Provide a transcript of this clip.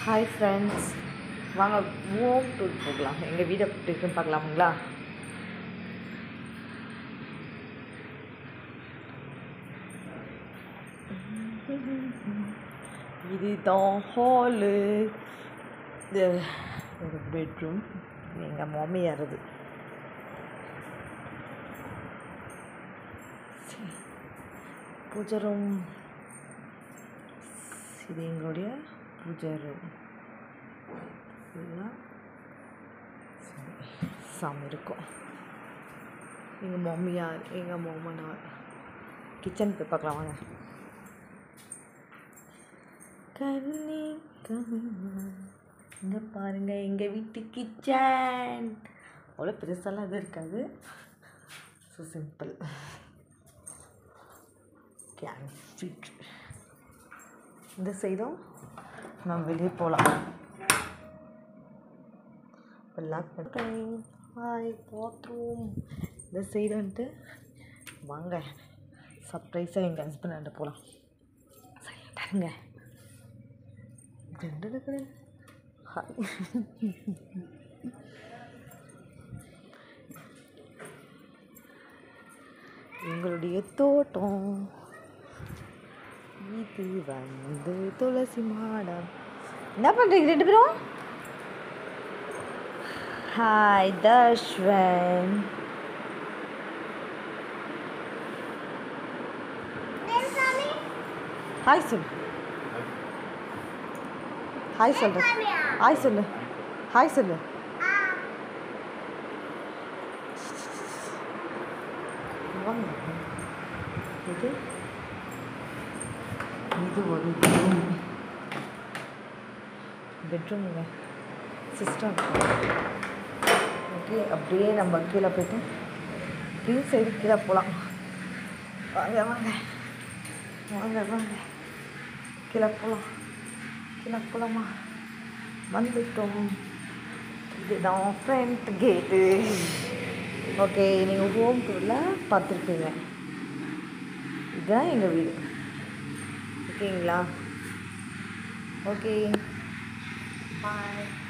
Hi friends வாங்க home tour போகலாம் எங்கள் வீடை எப்படி இருக்குன்னு பார்க்கலாமுங்களா இதுதான் ஹாலு இது ஒரு பெட்ரூம் எங்கள் மாமியாரது சரி. பூஜை ரூம் இது எங்களுடைய பூஜை ரூம் இதெல்லாம் சாமி இருக்கும் எங்கள் மம்மியார் எங்கள் மாமனார் கிச்சன் போய் பார்க்கலாம் வாங்க கண்ணி இங்கே பாருங்க எங்கள் வீட்டு கிச்சன் அவ்வளோ பெருசாலாம் இது இருக்காது ஸோ சிம்பிள் கேன் ஃபிட் இந்த சைடும் நம்ம வெளியே போகலாம் லாக் பண்ணிட்டேன் ஹாய் பாத்ரூம் இந்த சைடு வந்துட்டு வாங்க சர்ப்ரைஸாக எங்கள் ஹஸ்பண்ட் போகலாம் சைலண்டாருங்க ரெண்டு ஹாய் எங்களுடைய தோட்டம் இது வந்து துளசி மாடம் என்ன பண்ணுறீங்க ரெண்டு பேரும் ஹாய் தர்ஷ்வன் ஹாய் சொல்லு ஹாய் சொல்லு ஹாய் சொல்லு ஹாய் சொல்லு வாங்க. இது இது ஒரு பெட்ரூம் பெட்ரூமுங்க சிஸ்டம் ஓகே அப்படியே நம்ம கீழே போயிட்டு கீழ் சைடு கீழே போகலாம் வாங்க வாங்க வாங்க வாங்க கீழே போகலாம் கீழே போகலாமா வந்துட்டோம் இதுதான் ஃப்ரண்ட் கேட்டு ஓகே நீங்கள் ஹோம் டூரில் பார்த்துருப்பீங்க இதுதான் எங்கள் வீடு ஓகேங்களா ஓகே பாய்